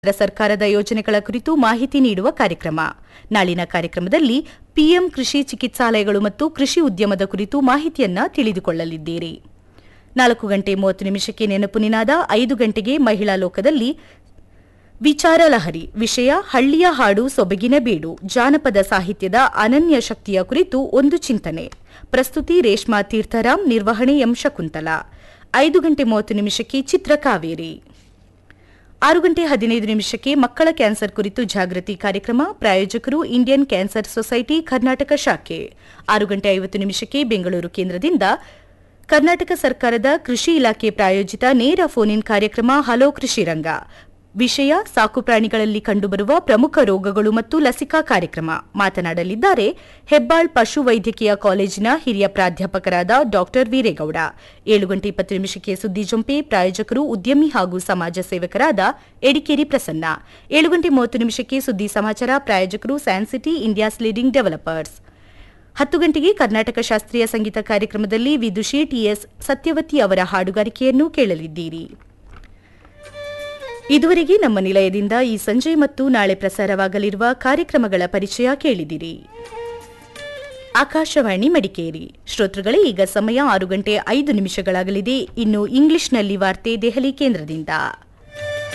ಕೇಂದ್ರ ಸರ್ಕಾರದ ಯೋಜನೆಗಳ ಕುರಿತು ಮಾಹಿತಿ ನೀಡುವ ಕಾರ್ಯಕ್ರಮ ನಾಳಿನ ಕಾರ್ಯಕ್ರಮದಲ್ಲಿ ಪಿಎಂ ಕೃಷಿ ಚಿಕಿತ್ಸಾಲಯಗಳು ಮತ್ತು ಕೃಷಿ ಉದ್ಯಮದ ಕುರಿತು ಮಾಹಿತಿಯನ್ನ ತಿಳಿದುಕೊಳ್ಳಲಿದ್ದೀರಿ ನಾಲ್ಕು ಗಂಟೆ ಮೂವತ್ತು ನಿಮಿಷಕ್ಕೆ ನೆನಪು ನಿನಾದ ಐದು ಗಂಟೆಗೆ ಮಹಿಳಾ ಲೋಕದಲ್ಲಿ ವಿಚಾರ ಲಹರಿ ವಿಷಯ ಹಳ್ಳಿಯ ಹಾಡು ಸೊಬಗಿನ ಬೀಡು ಜಾನಪದ ಸಾಹಿತ್ಯದ ಅನನ್ಯ ಶಕ್ತಿಯ ಕುರಿತು ಒಂದು ಚಿಂತನೆ ಪ್ರಸ್ತುತಿ ರೇಷ್ಮಾ ತೀರ್ಥರಾಮ್ ನಿರ್ವಹಣೆ ಎಂ ಶಕುಂತಲಾ ಐದು ಗಂಟೆ ಮೂವತ್ತು ನಿಮಿಷಕ್ಕೆ ಚಿತ್ರಕಾವೇರಿ ಆರು ಗಂಟೆ ಹದಿನೈದು ನಿಮಿಷಕ್ಕೆ ಮಕ್ಕಳ ಕ್ಯಾನ್ಸರ್ ಕುರಿತು ಜಾಗೃತಿ ಕಾರ್ಯಕ್ರಮ ಪ್ರಾಯೋಜಕರು ಇಂಡಿಯನ್ ಕ್ಯಾನ್ಸರ್ ಸೊಸೈಟಿ ಕರ್ನಾಟಕ ಶಾಖೆ ಆರು ಗಂಟೆ ಐವತ್ತು ನಿಮಿಷಕ್ಕೆ ಬೆಂಗಳೂರು ಕೇಂದ್ರದಿಂದ ಕರ್ನಾಟಕ ಸರ್ಕಾರದ ಕೃಷಿ ಇಲಾಖೆ ಪ್ರಾಯೋಜಿತ ನೇರ ಫೋನ್ ಇನ್ ಕಾರ್ಯಕ್ರಮ ಹಲೋ ಕೃಷಿ ರಂಗ ವಿಷಯ ಸಾಕು ಪ್ರಾಣಿಗಳಲ್ಲಿ ಕಂಡುಬರುವ ಪ್ರಮುಖ ರೋಗಗಳು ಮತ್ತು ಲಸಿಕಾ ಕಾರ್ಯಕ್ರಮ ಮಾತನಾಡಲಿದ್ದಾರೆ ಹೆಬ್ಬಾಳ್ ಪಶು ವೈದ್ಯಕೀಯ ಕಾಲೇಜಿನ ಹಿರಿಯ ಪ್ರಾಧ್ಯಾಪಕರಾದ ಡಾ ವೀರೇಗೌಡ ಏಳು ಗಂಟೆ ಇಪ್ಪತ್ತು ನಿಮಿಷಕ್ಕೆ ಸುದ್ದಿ ಜೊಂಪೆ ಪ್ರಾಯೋಜಕರು ಉದ್ಯಮಿ ಹಾಗೂ ಸಮಾಜ ಸೇವಕರಾದ ಎಡಿಕೇರಿ ಪ್ರಸನ್ನ ಏಳು ಗಂಟೆ ಮೂವತ್ತು ನಿಮಿಷಕ್ಕೆ ಸುದ್ದಿ ಸಮಾಚಾರ ಪ್ರಾಯೋಜಕರು ಸ್ಯಾನ್ಸಿಟಿ ಇಂಡಿಯಾಸ್ ಲೀಡಿಂಗ್ ಡೆವಲಪರ್ಸ್ ಹತ್ತು ಗಂಟೆಗೆ ಕರ್ನಾಟಕ ಶಾಸ್ತ್ರೀಯ ಸಂಗೀತ ಕಾರ್ಯಕ್ರಮದಲ್ಲಿ ವಿದುಷಿ ಟಿಎಸ್ ಸತ್ಯವತಿ ಅವರ ಹಾಡುಗಾರಿಕೆಯನ್ನು ಕೇಳಲಿದ್ದೀರಿ ಇದುವರೆಗೆ ನಮ್ಮ ನಿಲಯದಿಂದ ಈ ಸಂಜೆ ಮತ್ತು ನಾಳೆ ಪ್ರಸಾರವಾಗಲಿರುವ ಕಾರ್ಯಕ್ರಮಗಳ ಪರಿಚಯ ಕೇಳಿದಿರಿ ಆಕಾಶವಾಣಿ ಮಡಿಕೇರಿ ಶ್ರೋತೃಗಳೇ ಈಗ ಸಮಯ ಆರು ಗಂಟೆ ಐದು ನಿಮಿಷಗಳಾಗಲಿದೆ ಇನ್ನು ಇಂಗ್ಲಿಷ್ನಲ್ಲಿ ವಾರ್ತೆ ದೆಹಲಿ ಕೇಂದ್ರದಿಂದ